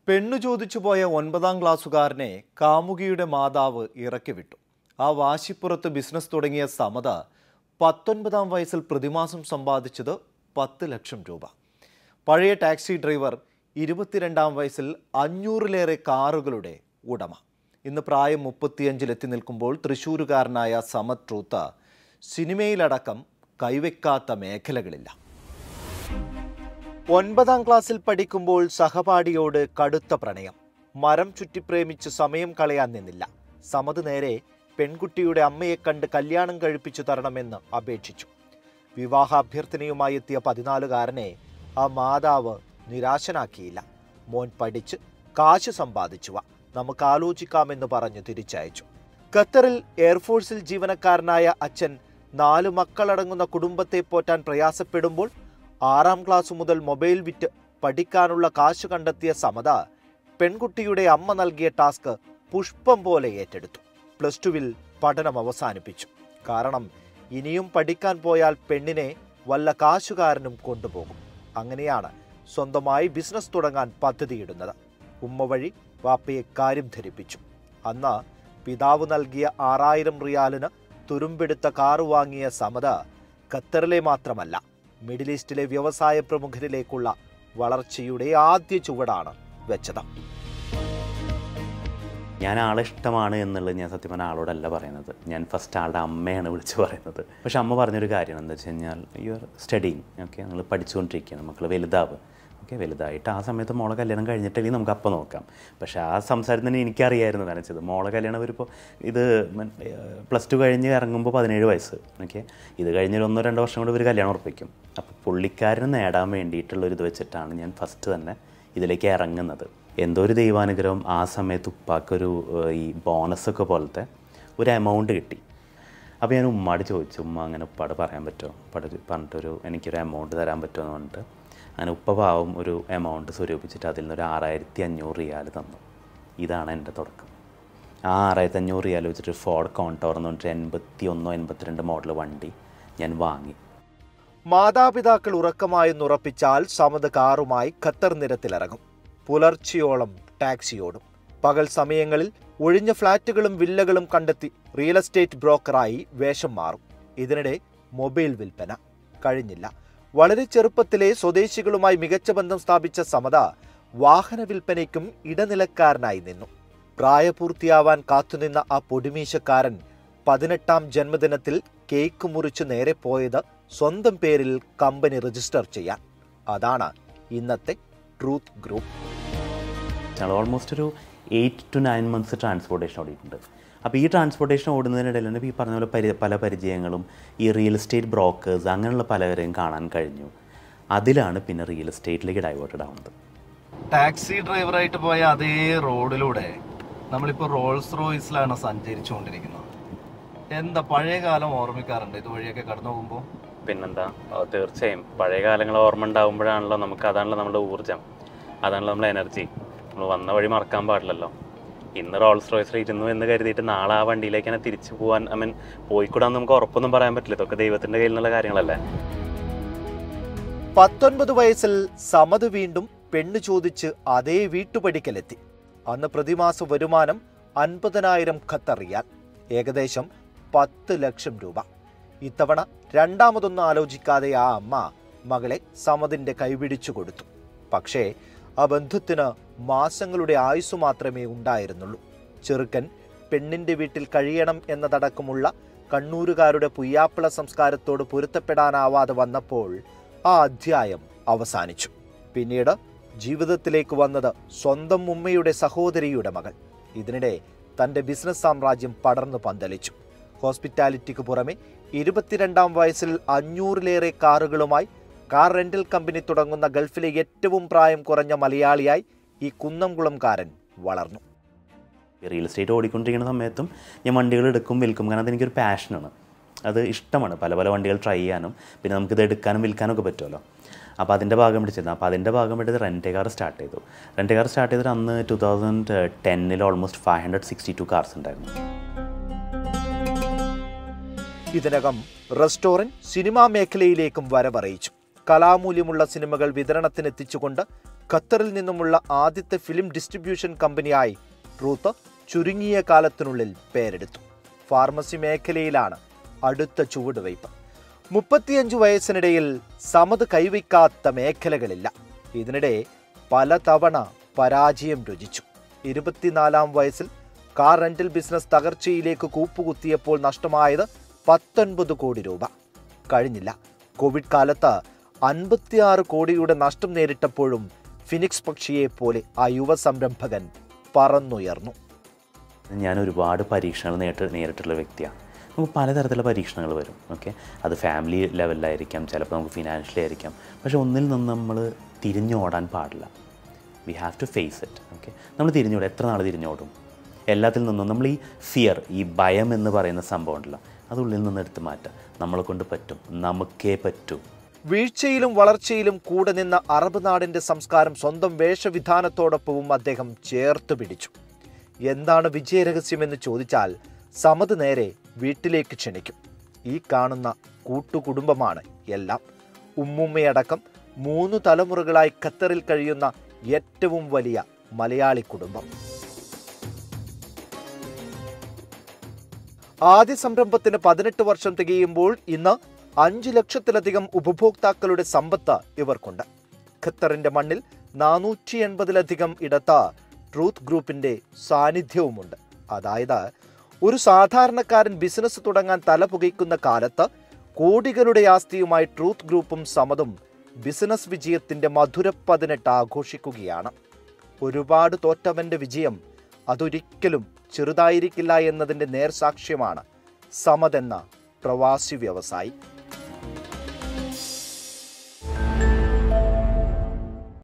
പെണ്ണു ചോദിച്ചു പോയ ഒൻപതാം ക്ലാസ്സുകാരനെ കാമുകിയുടെ മാതാവ് ഇറക്കി വിട്ടു ആ വാശിപ്പുറത്ത് ബിസിനസ് തുടങ്ങിയ സമത പത്തൊൻപതാം വയസ്സിൽ പ്രതിമാസം സമ്പാദിച്ചത് പത്ത് ലക്ഷം രൂപ പഴയ ടാക്സി ഡ്രൈവർ ഇരുപത്തിരണ്ടാം വയസ്സിൽ അഞ്ഞൂറിലേറെ കാറുകളുടെ ഉടമ ഇന്ന് പ്രായം മുപ്പത്തിയഞ്ചിലെത്തി നിൽക്കുമ്പോൾ തൃശ്ശൂരുകാരനായ സമത് ട്രൂത്ത് സിനിമയിലടക്കം കൈവയ്ക്കാത്ത മേഖലകളില്ല ഒൻപതാം ക്ലാസ്സിൽ പഠിക്കുമ്പോൾ സഹപാഠിയോട് കടുത്ത പ്രണയം മരം ചുറ്റിപ്രേമിച്ച് സമയം കളയാൻ നിന്നില്ല സമത് നേരെ പെൺകുട്ടിയുടെ അമ്മയെ കണ്ട് കല്യാണം കഴിപ്പിച്ചു തരണമെന്ന് അപേക്ഷിച്ചു വിവാഹാഭ്യർത്ഥനയുമായി എത്തിയ പതിനാലുകാരനെ ആ മാതാവ് നിരാശനാക്കിയില്ല മോൻ പഠിച്ച് കാശ് സമ്പാദിച്ചുവ നമുക്ക് ആലോചിക്കാമെന്ന് പറഞ്ഞ് തിരിച്ചയച്ചു ഖത്തറിൽ എയർഫോഴ്സിൽ ജീവനക്കാരനായ അച്ഛൻ നാല് മക്കളടങ്ങുന്ന കുടുംബത്തെ പോറ്റാൻ പ്രയാസപ്പെടുമ്പോൾ ആറാം ക്ലാസ് മുതൽ മൊബൈൽ വിറ്റ് പഠിക്കാനുള്ള കാശ് കണ്ടെത്തിയ സമത പെൺകുട്ടിയുടെ അമ്മ നൽകിയ ടാസ്ക് പുഷ്പം പോലെ ഏറ്റെടുത്തു പ്ലസ് ടുവിൽ പഠനം അവസാനിപ്പിച്ചു കാരണം ഇനിയും പഠിക്കാൻ പോയാൽ പെണ്ണിനെ വല്ല കാശുകാരനും കൊണ്ടുപോകും അങ്ങനെയാണ് സ്വന്തമായി ബിസിനസ് തുടങ്ങാൻ പദ്ധതിയിടുന്നത് ഉമ്മ വഴി വാപ്പയെ കാര്യം ധരിപ്പിച്ചു അന്ന് പിതാവ് നൽകിയ ആറായിരം റിയാലിന് തുരുമ്പെടുത്ത കാറ് വാങ്ങിയ സമത ഖത്തറിലെ മാത്രമല്ല മിഡിൽ ഈസ്റ്റിലെ വ്യവസായ പ്രമുഖരിലേക്കുള്ള വളർച്ചയുടെ ആദ്യ ചുവടാണ് വെച്ചത് ഞാൻ ആളെ ഇഷ്ടമാണ് എന്നുള്ളത് ഞാൻ സത്യം പറഞ്ഞാൽ ആളോടല്ല പറയുന്നത് ഞാൻ ഫസ്റ്റ് ആളുടെ അമ്മയാണ് വിളിച്ച് പറയുന്നത് പക്ഷെ അമ്മ പറഞ്ഞൊരു കാര്യം എന്താ വെച്ച് കഴിഞ്ഞാൽ യു ആർ സ്റ്റഡിങ് ഓക്കെ നിങ്ങൾ പഠിച്ചുകൊണ്ടിരിക്കുകയാണ് മക്കൾ വലുതാവ് ഓക്കെ വലുതായിട്ട് ആ സമയത്ത് മോളെ കല്യാണം കഴിഞ്ഞിട്ടില്ലെങ്കിൽ നമുക്ക് അപ്പം നോക്കാം പക്ഷേ ആ സംസാരം തന്നെ എനിക്കറിയായിരുന്നു കാരണം വെച്ചത് മോളെ കല്യാണം വരുമ്പോൾ ഇത് പ്ലസ് ടു കഴിഞ്ഞ് ഇറങ്ങുമ്പോൾ പതിനേഴ് വയസ്സ് ഓക്കെ ഇത് കഴിഞ്ഞൊരു ഒന്നോ രണ്ടോ വർഷം കൊണ്ട് ഇവർ കല്യാണം ഉറപ്പിക്കും അപ്പോൾ പുള്ളിക്കാരന് നേടാൻ വേണ്ടിയിട്ടുള്ള ഒരു ഇത് വെച്ചിട്ടാണ് ഞാൻ ഫസ്റ്റ് തന്നെ ഇതിലേക്ക് ഇറങ്ങുന്നത് എന്തോ ഒരു ദൈവാനുഗ്രഹം ആ സമയത്ത് ഉപ്പാക്കൊരു ഏഹ്, ഈ ബോണസൊക്കെ പോലത്തെ ഒരു എമൗണ്ട് കിട്ടി അപ്പോൾ ഞാൻ ഉമ്മാട് ചോദിച്ചു ഉമ്മ അങ്ങനെ ഉപ്പാട് പറയാൻ പറ്റുമോ ഉപ്പാട് ഒരു- പറഞ്ഞിട്ടൊരു എനിക്കൊരു എമൗണ്ട് തരാൻ പറ്റുമോ എന്ന് പറഞ്ഞിട്ട് അങ്ങനെ ഉപ്പ പാവം ഒരു എമൗണ്ട് സ്വരൂപിച്ചിട്ട് അതിൽ നിന്നൊരു ആറായിരത്തി അഞ്ഞൂറ് റിയാൽ തന്നു ഇതാണ് എൻ്റെ തുടക്കം ആ ആറായിരത്തി അഞ്ഞൂറ് റിയാൽ വെച്ചിട്ട് ഫോർഡ് കോൺടോർ എന്ന് പറഞ്ഞിട്ട് എൺപത്തി ഒന്നോ എൺപത്തിരണ്ട് മോഡൽ വണ്ടി ഞാൻ വാങ്ങി മാതാപിതാക്കൾ ഉറക്കമായെന്നുറപ്പിച്ചാൽ സമത് കാറുമായി ഖത്തർ നിരത്തിലിറങ്ങും പുലർച്ചയോളം ടാക്സിയോടും പകൽ സമയങ്ങളിൽ ഒഴിഞ്ഞ ഫ്ളാറ്റുകളും വില്ലകളും കണ്ടെത്തി റിയൽ എസ്റ്റേറ്റ് ബ്രോക്കറായി വേഷം മാറും ഇതിനിടെ മൊബൈൽ വിൽപ്പന കഴിഞ്ഞില്ല വളരെ ചെറുപ്പത്തിലെ സ്വദേശികളുമായി മികച്ച ബന്ധം സ്ഥാപിച്ച സമത വാഹന വിൽപ്പനയ്ക്കും ഇടനിലക്കാരനായി നിന്നു പ്രായപൂർത്തിയാവാൻ കാത്തുനിന്ന ആ പൊടിമീശക്കാരൻ പതിനെട്ടാം ജന്മദിനത്തിൽ കേക്ക് മുറിച്ച് നേരെ പോയത് സ്വന്തം പേരിൽ കമ്പനി രജിസ്റ്റർ ചെയ്യാൻ അതാണ് ഇന്നത്തെ ട്രൂത്ത് ഗ്രൂപ്പ് ഞങ്ങൾ ഓൾമോസ്റ്റ് ഒരു eight to nine months transportation ഓടിയിട്ടുണ്ട് അപ്പോൾ ഈ ട്രാൻസ്പോർട്ടേഷൻ ഓടുന്നതിനിടയിൽ തന്നെ ഈ പറഞ്ഞ പോലെ പരി പല പരിചയങ്ങളും ഈ റിയൽ എസ്റ്റേറ്റ് ബ്രോക്കേഴ്സ് അങ്ങനെയുള്ള പലവരെയും കാണാൻ കഴിഞ്ഞു അതിലാണ് പിന്നെ റിയൽ എസ്റ്റേറ്റിലേക്ക് ഡൈവേർട്ടഡ് ആവുന്നത് ടാക്സി ഡ്രൈവറായിട്ട് പോയ അതേ റോഡിലൂടെ നമ്മളിപ്പോൾ റോൾസ് റോയ്സിലാണ് സഞ്ചരിച്ചുകൊണ്ടിരിക്കുന്നത് എന്താ പഴയ കാലം ഓർമ്മിക്കാറുണ്ട് ഇതുവഴിയൊക്കെ കടന്നു പോകുമ്പോൾ പിന്നെന്താ ആ, തീർച്ചയായും പഴയ കാലങ്ങൾ ഓർമ്മ ഉണ്ടാകുമ്പോഴാണല്ലോ നമുക്ക് അതാണല്ലോ നമ്മുടെ ഊർജ്ജം അതാണല്ലോ നമ്മുടെ എനർജി നമ്മൾ വന്ന വഴി മറക്കാൻ പാടില്ലല്ലോ ഇന്ന് റോൾസ് റോയ്സിൽ ഇരുന്നു എന്ന് കരുതിയിട്ട് നാളെ ആ വണ്ടിയിലേക്ക് തന്നെ തിരിച്ചു പോകാൻ ഐ മീൻ പോയിക്കൂടാന്ന് നമുക്ക് ഉറപ്പൊന്നും പറയാൻ പറ്റില്ല ഇതൊക്കെ ദൈവത്തിന്റെ കയ്യിൽ നിന്നുള്ള കാര്യങ്ങളല്ലേ പത്തൊൻപത് വയസ്സിൽ സമത് വീണ്ടും പെണ്ണ് ചോദിച്ച് അതേ വീട്ടുപടിക്കലെത്തി അന്ന് പ്രതിമാസ വരുമാനം അൻപതിനായിരം ഖത്തർ റിയാൽ ഏകദേശം പത്ത് ലക്ഷം രൂപ ഇത്തവണ രണ്ടാമതൊന്നും ആലോചിക്കാതെ ആ അമ്മ മകളെ സമതിന്റെ കൈപിടിച്ചു കൊടുത്തു പക്ഷേ ആ ബന്ധത്തിന് മാസങ്ങളുടെ ആയുസ് മാത്രമേ ഉണ്ടായിരുന്നുള്ളൂ ചെറുക്കൻ പെണ്ണിന്റെ വീട്ടിൽ കഴിയണം എന്നതടക്കമുള്ള കണ്ണൂരുകാരുടെ പുയ്യാപ്പിള സംസ്കാരത്തോട് പൊരുത്തപ്പെടാനാവാതെ വന്നപ്പോൾ ആ അധ്യായം അവസാനിച്ചു പിന്നീട് ജീവിതത്തിലേക്ക് വന്നത് സ്വന്തം ഉമ്മയുടെ സഹോദരിയുടെ മകൾ ഇതിനിടെ തന്റെ ബിസിനസ് സാമ്രാജ്യം പടർന്നു പന്തലിച്ചു ഹോസ്പിറ്റാലിറ്റിക്ക് പുറമെ ഇരുപത്തിരണ്ടാം വയസ്സിൽ അഞ്ഞൂറിലേറെ കാറുകളുമായി കാർ റെന്റൽ കമ്പനി തുടങ്ങുന്ന ഗൾഫിലെ ഏറ്റവും പ്രായം കുറഞ്ഞ മലയാളിയായി ഈ കുന്നംകുളംകാരൻ വളർന്നു റിയൽ എസ്റ്റേറ്റ് ഓടിക്കൊണ്ടിരിക്കുന്ന സമയത്തും ഞാൻ വണ്ടികൾ എടുക്കും വിൽക്കും കാരണം അതെനിക്കൊരു പാഷനാണ് അത് ഇഷ്ടമാണ് പല പല വണ്ടികൾ ട്രൈ ചെയ്യാനും പിന്നെ നമുക്കിത് എടുക്കാനും വിൽക്കാനും ഒക്കെ പറ്റുമല്ലോ അപ്പോൾ അതിൻ്റെ ഭാഗം പിടിച്ചിരുന്നു അപ്പോൾ അതിൻ്റെ ഭാഗം എടുത്ത് റെൻറ്റ് കാർ സ്റ്റാർട്ട് ചെയ്തു റെൻറ്റ് കാർ സ്റ്റാർട്ട് ചെയ്തിട്ട് അന്ന് ടു തൗസൻഡ് ടെന്നിൽ almost five hundred sixty two cars ഉണ്ടായിരുന്നു ഇതിനകം റെസ്റ്റോറന്റ് സിനിമാ മേഖലയിലേക്കും വരവറിയിച്ചു കലാമൂല്യമുള്ള സിനിമകൾ വിതരണത്തിനെത്തിച്ചുകൊണ്ട് ഖത്തറിൽ നിന്നുമുള്ള ആദ്യത്തെ ഫിലിം ഡിസ്ട്രിബ്യൂഷൻ കമ്പനിയായി ട്രൂത്ത് ചുരുങ്ങിയ കാലത്തിനുള്ളിൽ പേരെടുത്തു ഫാർമസി മേഖലയിലാണ് അടുത്ത ചുവടുവയ്പ് മുപ്പത്തിയഞ്ചു വയസ്സിനിടയിൽ സമത് കൈവയ്ക്കാത്ത മേഖലകളില്ല ഇതിനിടെ പലതവണ പരാജയം രുചിച്ചു ഇരുപത്തിനാലാം വയസ്സിൽ കാർ റെന്റൽ ബിസിനസ് തകർച്ചയിലേക്ക് കൂപ്പുകുത്തിയപ്പോൾ നഷ്ടമായത് പത്തൊൻപത് കോടി രൂപ കഴിഞ്ഞില്ല കോവിഡ് കാലത്ത് അൻപത്തിയാറ് കോടിയുടെ നഷ്ടം നേരിട്ടപ്പോഴും ഫിനിക്സ് പക്ഷിയെ പോലെ ആ യുവ സംരംഭകൻ പറന്നുയർന്നു ഞാൻ ഒരുപാട് പരീക്ഷണങ്ങൾ നേരിട്ട് നേരിട്ടുള്ള വ്യക്തിയാണ് നമുക്ക് പലതരത്തിലുള്ള പരീക്ഷണങ്ങൾ വരും ഓക്കെ അത് ഫാമിലി ലെവലിലായിരിക്കാം ചിലപ്പോൾ നമുക്ക് ഫിനാൻഷ്യലി ആയിരിക്കാം പക്ഷേ ഒന്നിൽ നിന്ന് നമ്മൾ തിരിഞ്ഞോടാൻ പാടില്ല we have to face it okay നമ്മൾ തിരിഞ്ഞോടും എത്ര നാൾ തിരിഞ്ഞോടും എല്ലാത്തിൽ നിന്നും നമ്മൾ ഈ ഫിയർ ഈ ഭയം എന്ന് പറയുന്ന സംഭവം ഉണ്ടല്ലോ അത് ഉള്ളിൽ നിന്ന് എടുത്ത് മാറ്റാം നമ്മളെ കൊണ്ട് പറ്റും നമുക്കേ പറ്റൂ വീഴ്ചയിലും വളർച്ചയിലും കൂടെ നിന്ന അറബ് നാടിന്റെ സംസ്കാരം സ്വന്തം വേഷവിധാനത്തോടൊപ്പവും അദ്ദേഹം ചേർത്ത് പിടിച്ചു എന്താണ് വിജയരഹസ്യമെന്ന് ചോദിച്ചാൽ സമത് നേരെ വീട്ടിലേക്ക് ക്ഷണിക്കും ഈ കാണുന്ന കൂട്ടുകുടുംബമാണ് എല്ലാം ഉമ്മുമ്മയടക്കം മൂന്ന് തലമുറകളായി ഖത്തറിൽ കഴിയുന്ന ഏറ്റവും വലിയ മലയാളി കുടുംബം ആദ്യ സംരംഭത്തിന് പതിനെട്ട് വർഷം തികയുമ്പോൾ ഇന്ന് അഞ്ചു ലക്ഷത്തിലധികം ഉപഭോക്താക്കളുടെ സമ്പത്ത് ഇവർക്കുണ്ട് ഖത്തറിന്റെ മണ്ണിൽ നാനൂറ്റി എൺപതിലധികം ഇടത്ത് ട്രൂത്ത് ഗ്രൂപ്പിന്റെ സാന്നിധ്യവുമുണ്ട് അതായത് ഒരു സാധാരണക്കാരൻ ബിസിനസ് തുടങ്ങാൻ തലപുകയ്ക്കുന്ന കാലത്ത് കോടികളുടെ ആസ്തിയുമായി ട്രൂത്ത് ഗ്രൂപ്പും സമതും ബിസിനസ് വിജയത്തിന്റെ മധുര പതിനെട്ട് ആഘോഷിക്കുകയാണ് ഒരുപാട് തോറ്റവന്റെ വിജയം അതൊരിക്കലും ചെറുതായിരിക്കില്ല എന്നതിന്റെ നേർസാക്ഷ്യമാണ് സമതെന്ന പ്രവാസി വ്യവസായി